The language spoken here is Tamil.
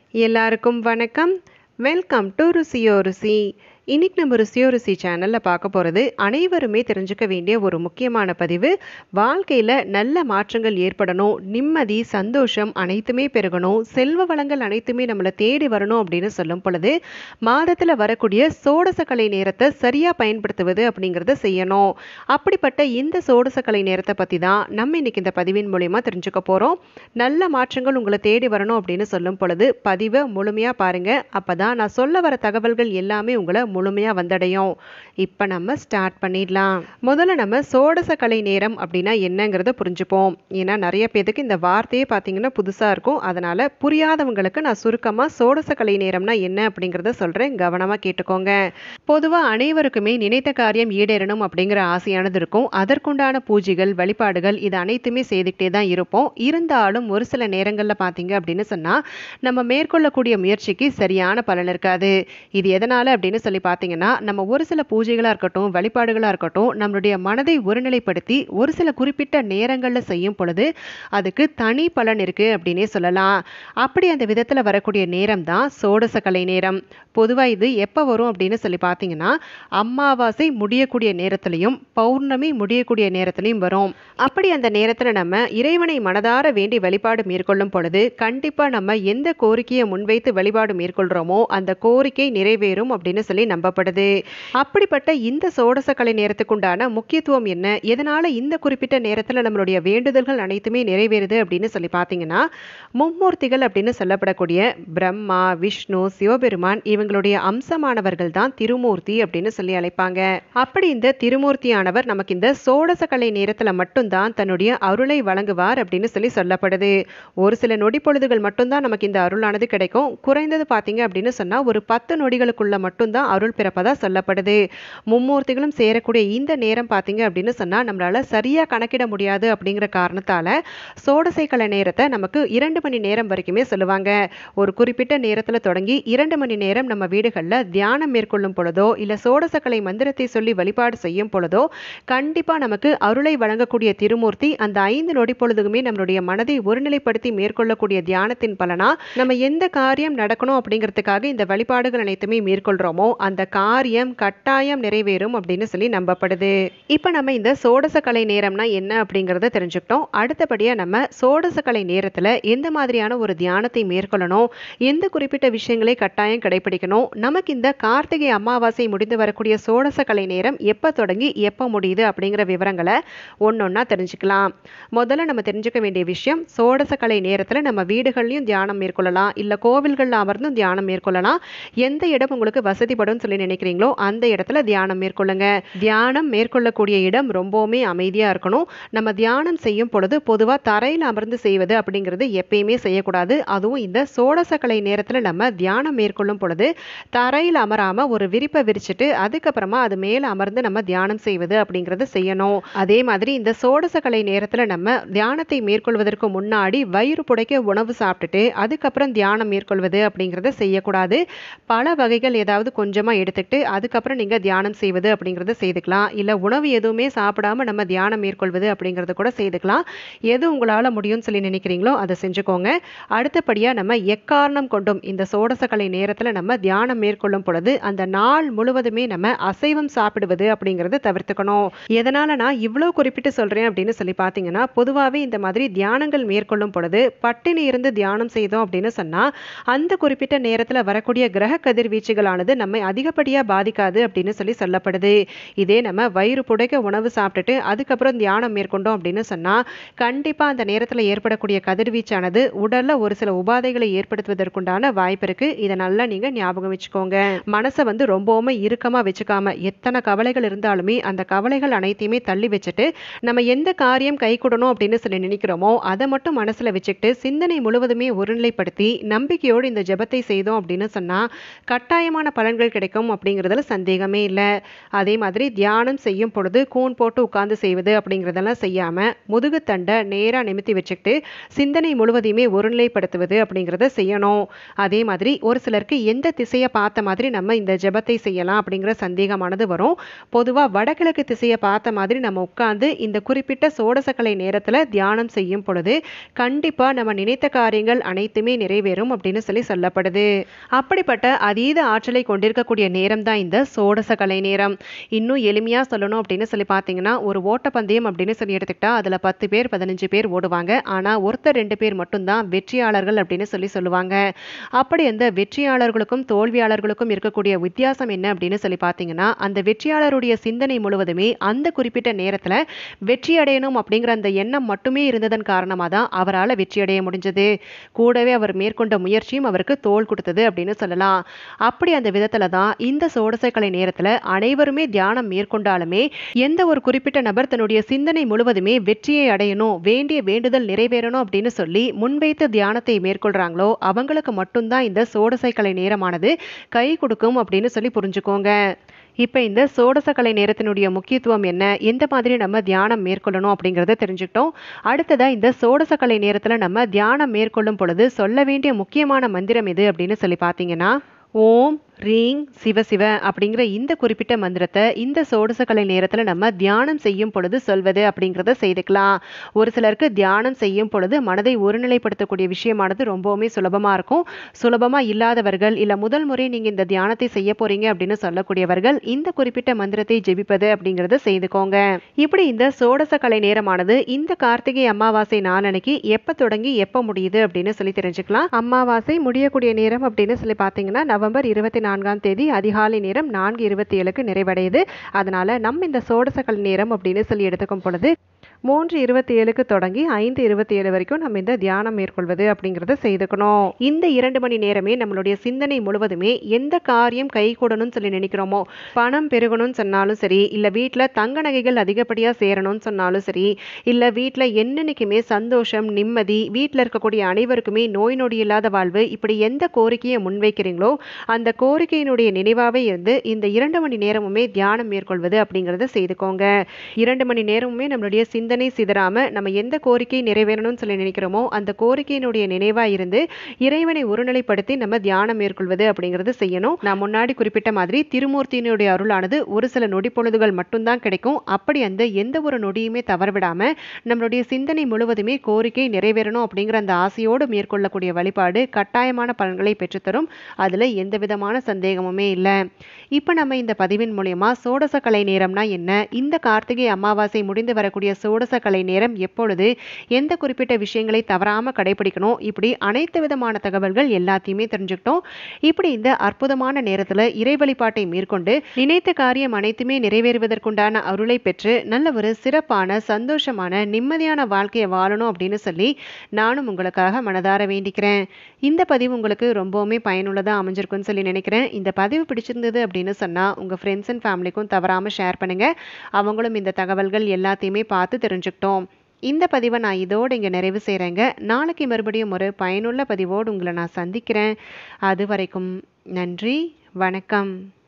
எல்லாருக்கும் வணக்கம் வெல்கம் டு ருசியோ ருசி இன்னைக்கு நம்ம ருசியோ ருசி சேனலில் பார்க்க போகிறது அனைவருமே தெரிஞ்சுக்க வேண்டிய ஒரு முக்கியமான பதிவு வாழ்க்கையில் நல்ல மாற்றங்கள் ஏற்படணும் நிம்மதி சந்தோஷம் அனைத்துமே பெருகணும் செல்வ வளங்கள் அனைத்துமே நம்மளை தேடி வரணும் அப்படின்னு சொல்லும் பொழுது மாதத்தில் வரக்கூடிய சோடசக்கலை நேரத்தை சரியாக பயன்படுத்துவது அப்படிங்கிறத செய்யணும் அப்படிப்பட்ட இந்த சோடசக்கலை நேரத்தை பற்றி தான் நம்ம இன்னைக்கு இந்த பதிவின் மூலயமா தெரிஞ்சுக்க போகிறோம் நல்ல மாற்றங்கள் உங்களை தேடி வரணும் அப்படின்னு சொல்லும் பொழுது பதிவை முழுமையாக பாருங்கள் அப்போ தான் நான் சொல்ல வர தகவல்கள் எல்லாமே உங்களை முழுமையாக வந்தடையும் இப்போ நம்ம ஸ்டார்ட் பண்ணிடலாம் முதல்ல நம்ம சோடச கலை நேரம் அப்படின்னா என்னங்கிறத புரிஞ்சுப்போம் ஏன்னா நிறைய பேருக்கு இந்த வார்த்தையே பார்த்தீங்கன்னா புதுசாக இருக்கும் அதனால் புரியாதவங்களுக்கு நான் சுருக்கமாக சோடச கலை நேரம்னா என்ன அப்படிங்கிறத சொல்கிறேன் கவனமாக கேட்டுக்கோங்க பொதுவாக அனைவருக்குமே நினைத்த காரியம் ஈடேறணும் அப்படிங்கிற ஆசையானது இருக்கும் அதற்குண்டான பூஜைகள் வழிபாடுகள் இது அனைத்துமே செய்துக்கிட்டே தான் இருப்போம் இருந்தாலும் ஒரு சில நேரங்களில் பார்த்தீங்க அப்படின்னு சொன்னால் நம்ம மேற்கொள்ளக்கூடிய முயற்சிக்கு சரியான பலன் இருக்காது இது எதனால் அப்படின்னு சொல்லி பார்த்தீங்கன்னா நம்ம ஒரு சில பூஜைகளாக இருக்கட்டும் வழிபாடுகளாக இருக்கட்டும் நம்மளுடைய மனதை ஒருநிலைப்படுத்தி ஒரு சில குறிப்பிட்ட நேரங்களில் செய்யும் பொழுது அதுக்கு தனி பலன் இருக்குது அப்படின்னே சொல்லலாம் அப்படி அந்த விதத்தில் வரக்கூடிய நேரம் தான் சோடச கலை நேரம் பொதுவாக இது எப்போ வரும் அப்படின்னு சொல்லி பார்த்தீங்கன்னா அமாவாசை முடியக்கூடிய நேரத்துலையும் பௌர்ணமி முடியக்கூடிய நேரத்துலையும் வரும் அப்படி அந்த நேரத்தில் நம்ம இறைவனை மனதார வேண்டி வழிபாடு மேற்கொள்ளும் பொழுது கண்டிப்பாக நம்ம எந்த கோரிக்கையை முன்வைத்து வழிபாடு மேற்கொள்கிறோமோ அந்த கோரிக்கை நிறைவேறும் அப்படின்னு சொல்லி நம்பப்படுது அப்படிப்பட்ட இந்த சோடச கலை நேரத்துக்கு உண்டான முக்கியத்துவம் என்ன எதனால இந்த குறிப்பிட்ட நேரத்தில் நம்மளுடைய வேண்டுதல்கள் அனைத்துமே நிறைவேறுது அப்படின்னு சொல்லி பார்த்தீங்கன்னா மும்மூர்த்திகள் அப்படின்னு சொல்லப்படக்கூடிய பிரம்மா விஷ்ணு சிவபெருமான் இவங்களுடைய அம்சமானவர்கள் தான் திருமூர்த்தி அப்படின்னு சொல்லி அழைப்பாங்க அப்படி இந்த திருமூர்த்தியானவர் நமக்கு இந்த சோடச கலை நேரத்தில் மட்டும்தான் தன்னுடைய அருளை வழங்குவார் அப்படின்னு சொல்லி சொல்லப்படுது ஒரு சில நொடி பொழுதுகள் மட்டும்தான் நமக்கு இந்த அருளானது கிடைக்கும் குறைந்தது பார்த்தீங்க அப்படின்னு சொன்னால் ஒரு பத்து நொடிகளுக்குள்ள மட்டும்தான் அருள் பிறப்பதா சொல்லப்படுது மும்மூர்த்திகளும் சேரக்கூடிய இந்த நேரம் பார்த்தீங்க அப்படின்னு சொன்னால் நம்மளால சரியாக கணக்கிட முடியாது அப்படிங்கிற காரணத்தால் சோடசை கலை நேரத்தை நமக்கு இரண்டு மணி நேரம் வரைக்குமே சொல்லுவாங்க ஒரு குறிப்பிட்ட நேரத்தில் தொடங்கி இரண்டு மணி நேரம் நம்ம வீடுகளில் தியானம் மேற்கொள்ளும் பொழுதோ இல்லை சோடசக்கலை மந்திரத்தை சொல்லி வழிபாடு செய்யும் பொழுதோ கண்டிப்பாக நமக்கு அருளை வழங்கக்கூடிய திருமூர்த்தி அந்த ஐந்து நொடி பொழுதுமே நம்மளுடைய மனதை ஒருநிலைப்படுத்தி மேற்கொள்ளக்கூடிய தியானத்தின் பலனா நம்ம எந்த காரியம் நடக்கணும் அப்படிங்கிறதுக்காக இந்த வழிபாடுகள் அனைத்துமே மேற்கொள்கிறோமோ அந்த காரியம் கட்டாயம் நிறைவேறும் அப்படின்னு சொல்லி நம்பப்படுது இப்போ நம்ம இந்த சோடச கலை நேரம்னா என்ன அப்படிங்கிறத தெரிஞ்சுக்கிட்டோம் அடுத்தபடியாக நம்ம சோடச கலை நேரத்தில் எந்த மாதிரியான ஒரு தியானத்தை மேற்கொள்ளணும் எந்த குறிப்பிட்ட விஷயங்களை கட்டாயம் கடைபிடிக்கணும் நமக்கு இந்த கார்த்திகை அமாவாசை முடிந்து வரக்கூடிய சோடச கலை நேரம் எப்போ தொடங்கி எப்போ முடியுது அப்படிங்கிற விவரங்களை ஒன்றொன்னா தெரிஞ்சுக்கலாம் முதல்ல நம்ம தெரிஞ்சுக்க வேண்டிய விஷயம் சோடச கலை நேரத்தில் நம்ம வீடுகள்லையும் தியானம் மேற்கொள்ளலாம் இல்லை கோவில்களில் அமர்ந்தும் தியானம் மேற்கொள்ளலாம் எந்த இடம் உங்களுக்கு வசதிப்படும் சொல்லி நினைக்கிறீங்களோ அந்த இடத்துல தியானம் மேற்கொள்ளுங்க தியானம் மேற்கொள்ளக்கூடிய இடம் ரொம்பவுமே அமைதியாக இருக்கணும் நம்ம தியானம் செய்யும் பொழுது பொதுவாக தரையில் அமர்ந்து செய்வது அப்படிங்கிறது எப்பயுமே செய்யக்கூடாது அதுவும் இந்த சோடச கலை நேரத்தில் நம்ம தியானம் மேற்கொள்ளும் பொழுது தரையில் அமராமல் ஒரு விரிப்பை விரிச்சிட்டு அதுக்கப்புறமா அது மேலே அமர்ந்து நம்ம தியானம் செய்வது அப்படிங்கிறது செய்யணும் அதே மாதிரி இந்த சோடச கலை நேரத்தில் நம்ம தியானத்தை மேற்கொள்வதற்கு முன்னாடி வயிறு புடைக்க உணவு சாப்பிட்டுட்டு அதுக்கப்புறம் தியானம் மேற்கொள்வது அப்படிங்கிறத செய்யக்கூடாது பல வகைகள் ஏதாவது கொஞ்சமாக எடுத்துக்கிட்டு அதுக்கப்புறம் நீங்கள் தியானம் செய்வது அப்படிங்கிறத செய்துக்கலாம் இல்லை உணவு எதுவுமே சாப்பிடாம நம்ம தியானம் மேற்கொள்வது அப்படிங்கிறத கூட செய்துக்கலாம் எது உங்களால் முடியும்னு சொல்லி நினைக்கிறீங்களோ அதை செஞ்சுக்கோங்க அடுத்தபடியாக நம்ம எக்காரணம் கொண்டும் இந்த சோடசக்கலை நேரத்தில் நம்ம தியானம் மேற்கொள்ளும் பொழுது அந்த நாள் முழுவதுமே நம்ம அசைவம் சாப்பிடுவது அப்படிங்கிறத தவிர்த்துக்கணும் எதனால் நான் இவ்வளோ குறிப்பிட்டு சொல்கிறேன் அப்படின்னு சொல்லி பார்த்தீங்கன்னா பொதுவாகவே இந்த மாதிரி தியானங்கள் மேற்கொள்ளும் பொழுது பட்டினி இருந்து தியானம் செய்தோம் அப்படின்னு சொன்னால் அந்த குறிப்பிட்ட நேரத்தில் வரக்கூடிய கிரக கதிர்வீச்சுகளானது நம்மை அதிகப்படியாக பாதிக்காது அப்படின்னு சொல்லி சொல்லப்படுது இதே நம்ம வயிறு புடைக்க உணவு சாப்பிட்டுட்டு அதுக்கப்புறம் தியானம் மேற்கொண்டோம் அப்படின்னு சொன்னால் கண்டிப்பாக அந்த நேரத்தில் ஏற்படக்கூடிய கதிர்வீச்சானது உடலில் ஒரு சில உபாதைகளை ஏற்படுத்துவதற்குண்டான வாய்ப்பு இருக்குது இதை நல்லா நீங்கள் ஞாபகம் வச்சுக்கோங்க மனசை வந்து ரொம்பவுமே இறுக்கமாக வச்சுக்காம எத்தனை கவலைகள் இருந்தாலுமே அந்த கவலைகள் அனைத்தையுமே தள்ளி வச்சுட்டு நம்ம எந்த காரியம் கை கூடணும் அப்படின்னு சொல்லி நினைக்கிறோமோ அதை மட்டும் மனசில் வச்சுக்கிட்டு சிந்தனை முழுவதுமே ஒருநிலைப்படுத்தி நம்பிக்கையோடு இந்த ஜெபத்தை செய்தோம் அப்படின்னு சொன்னால் கட்டாயமான பலன்கள் கிடைக்கும் கிடைக்கும் அப்படிங்கிறதுல சந்தேகமே இல்லை அதே மாதிரி தியானம் செய்யும் பொழுது கூன் போட்டு உட்கார்ந்து செய்வது அப்படிங்கிறதெல்லாம் செய்யாமல் முதுகுத்தண்டை நேராக நிமித்தி வச்சுக்கிட்டு சிந்தனை முழுவதையுமே ஒருநிலைப்படுத்துவது அப்படிங்கிறத செய்யணும் அதே மாதிரி ஒரு சிலருக்கு எந்த திசையை பார்த்த மாதிரி நம்ம இந்த ஜெபத்தை செய்யலாம் அப்படிங்கிற சந்தேகமானது வரும் பொதுவாக வடகிழக்கு திசையை பார்த்த மாதிரி நம்ம உட்கார்ந்து இந்த குறிப்பிட்ட சோடசக்கலை நேரத்தில் தியானம் செய்யும் பொழுது கண்டிப்பாக நம்ம நினைத்த காரியங்கள் அனைத்துமே நிறைவேறும் அப்படின்னு சொல்லி சொல்லப்படுது அப்படிப்பட்ட அதீத ஆற்றலை கொண்டிருக்கக்கூடிய நேரம் தான் இந்த சோடசக்கலை நேரம் இன்னும் எளிமையாக சொல்லணும் அப்படின்னு சொல்லி பார்த்தீங்கன்னா ஒரு ஓட்டப்பந்தயம் அப்படின்னு சொல்லி எடுத்துக்கிட்டா அதில் பத்து பேர் பதினஞ்சு பேர் ஓடுவாங்க ஆனால் ஒருத்தர் ரெண்டு பேர் மட்டும்தான் வெற்றியாளர்கள் அப்படின்னு சொல்லி சொல்லுவாங்க அப்படி அந்த வெற்றியாளர்களுக்கும் தோல்வியாளர்களுக்கும் இருக்கக்கூடிய வித்தியாசம் என்ன அப்படின்னு சொல்லி பார்த்தீங்கன்னா அந்த வெற்றியாளருடைய சிந்தனை முழுவதுமே அந்த குறிப்பிட்ட நேரத்தில் வெற்றி அடையணும் அப்படிங்கிற அந்த எண்ணம் மட்டுமே இருந்ததன் காரணமாக தான் அவரால் வெற்றி அடைய முடிஞ்சது கூடவே அவர் மேற்கொண்ட முயற்சியும் அவருக்கு தோல் கொடுத்தது அப்படின்னு சொல்லலாம் அப்படி அந்த விதத்தில் தான் இந்த சோடசக்கலை நேரத்தில் அனைவருமே தியானம் மேற்கொண்டாலுமே எந்த ஒரு குறிப்பிட்ட நபர் தன்னுடைய சிந்தனை முழுவதுமே வெற்றியை அடையணும் வேண்டிய வேண்டுதல் நிறைவேறணும் அப்படின்னு சொல்லி முன்வைத்து தியானத்தை மேற்கொள்றாங்களோ அவங்களுக்கு மட்டும்தான் இந்த சோடசைக்கலை நேரமானது கை கொடுக்கும் அப்படின்னு சொல்லி புரிஞ்சுக்கோங்க இப்போ இந்த சோடசக்கலை நேரத்தினுடைய முக்கியத்துவம் என்ன எந்த மாதிரி நம்ம தியானம் மேற்கொள்ளணும் அப்படிங்கிறத தெரிஞ்சுக்கிட்டோம் அடுத்ததாக இந்த சோடசக்கலை நேரத்தில் நம்ம தியானம் மேற்கொள்ளும் பொழுது சொல்ல வேண்டிய முக்கியமான மந்திரம் எது அப்படின்னு சொல்லி பார்த்தீங்கன்னா ஓம் ரீங் சிவசிவ அப்படிங்கிற இந்த குறிப்பிட்ட மந்திரத்தை இந்த சோடசக்கலை நேரத்தில் நம்ம தியானம் செய்யும் பொழுது சொல்வது அப்படிங்கிறத செய்துக்கலாம் ஒரு சிலருக்கு தியானம் செய்யும் பொழுது மனதை ஒருநிலைப்படுத்தக்கூடிய விஷயமானது ரொம்பவுமே சுலபமாக இருக்கும் சுலபமாக இல்லாதவர்கள் இல்லை முதல் முறை நீங்கள் இந்த தியானத்தை செய்ய போறீங்க அப்படின்னு சொல்லக்கூடியவர்கள் இந்த குறிப்பிட்ட மந்திரத்தை ஜெபிப்பது அப்படிங்கிறத செய்துக்கோங்க இப்படி இந்த சோடசக்கலை நேரமானது இந்த கார்த்திகை அமாவாசை நாளன்னைக்கு எப்போ தொடங்கி எப்போ முடியுது அப்படின்னு சொல்லி தெரிஞ்சுக்கலாம் அமாவாசை முடியக்கூடிய நேரம் அப்படின்னு சொல்லி பார்த்தீங்கன்னா நவம்பர் இருபத்தி நான்காம் தேதி அதிகாலை நேரம் நான்கு இருபத்தி ஏழுக்கு நிறைவடையுது அதனால நம்ம இந்த சோடசக்கல் நேரம் அப்படின்னு சொல்லி எடுத்துக்கும் பொழுது மூன்று இருபத்தி ஏழுக்கு தொடங்கி ஐந்து இருபத்தி ஏழு வரைக்கும் நம்ம இந்த தியானம் மேற்கொள்வது அப்படிங்கிறத செய்துக்கணும் இந்த இரண்டு மணி நேரமே நம்மளுடைய சிந்தனை முழுவதுமே எந்த காரியம் கை கூடணும்னு சொல்லி நினைக்கிறோமோ பணம் பெருகணும்னு சொன்னாலும் சரி இல்லை வீட்டில் தங்க நகைகள் அதிகப்படியாக சேரணும்னு சொன்னாலும் சரி இல்லை வீட்டில் என்னன்னைக்குமே சந்தோஷம் நிம்மதி வீட்டில் இருக்கக்கூடிய அனைவருக்குமே நோய் நொடி இல்லாத வாழ்வு இப்படி எந்த கோரிக்கையை முன்வைக்கிறீங்களோ அந்த கோரிக்கையினுடைய நினைவாகவே இருந்து இந்த இரண்டு மணி நேரமுமே தியானம் மேற்கொள்வது அப்படிங்கிறத செய்துக்கோங்க இரண்டு மணி நேரமுமே நம்மளுடைய சிந்தனை சிதறாம நம்ம எந்த கோரிக்கை நிறைவேறணும்னு சொல்லி நினைக்கிறோமோ அந்த கோரிக்கையினுடைய நினைவா இருந்து இறைவனை ஒருநிலைப்படுத்தி நம்ம தியானம் மேற்கொள்வது அப்படிங்கிறது செய்யணும் நான் முன்னாடி குறிப்பிட்ட மாதிரி திருமூர்த்தியினுடைய அருளானது ஒரு சில நொடி பொழுதுகள் மட்டும்தான் கிடைக்கும் அப்படி அந்த எந்த ஒரு நொடியுமே தவறவிடாம நம்மளுடைய சிந்தனை முழுவதுமே கோரிக்கை நிறைவேறணும் அப்படிங்கிற அந்த ஆசையோடு மேற்கொள்ளக்கூடிய வழிபாடு கட்டாயமான பலன்களை பெற்றுத்தரும் அதுல எந்த விதமான சந்தேகமுமே இல்லை இப்போ நம்ம இந்த பதிவின் மூலயமா சோடச கலை நேரம்னா என்ன இந்த கார்த்திகை அமாவாசை முடிந்து வரக்கூடிய சோடச கலை நேரம் எப்பொழுது எந்த குறிப்பிட்ட விஷயங்களை தவறாம கடைபிடிக்கணும் இப்படி அனைத்து விதமான தகவல்கள் எல்லாத்தையுமே தெரிஞ்சுக்கிட்டோம் இப்படி இந்த அற்புதமான நேரத்துல இறை வழிபாட்டை மேற்கொண்டு நினைத்த காரியம் அனைத்துமே நிறைவேறுவதற்குண்டான அருளை பெற்று நல்ல ஒரு சிறப்பான சந்தோஷமான நிம்மதியான வாழ்க்கையை வாழணும் அப்படின்னு சொல்லி நானும் உங்களுக்காக மனதார வேண்டிக்கிறேன் இந்த பதிவு உங்களுக்கு ரொம்பவுமே பயனுள்ளதா அமைஞ்சிருக்கும்னு சொல்லி நினைக்கிறேன் இந்த பதிவு பிடிச்சிருந்தது அப்படின்னு சொன்னா உங்க ஃப்ரெண்ட்ஸ் அண்ட் ஃபேமிலிக்கும் தவறாம ஷேர் பண்ணுங்க அவங்களும் இந்த தகவல்கள் எல்லாத்தையுமே பார்த்து தெரிஞ்சுக்கிட்டோம் இந்த பதிவை நான் இதோடு இங்கே நிறைவு செய்கிறேங்க நாளைக்கு மறுபடியும் ஒரு பயனுள்ள பதிவோடு உங்களை நான் சந்திக்கிறேன் அது வரைக்கும் நன்றி வணக்கம்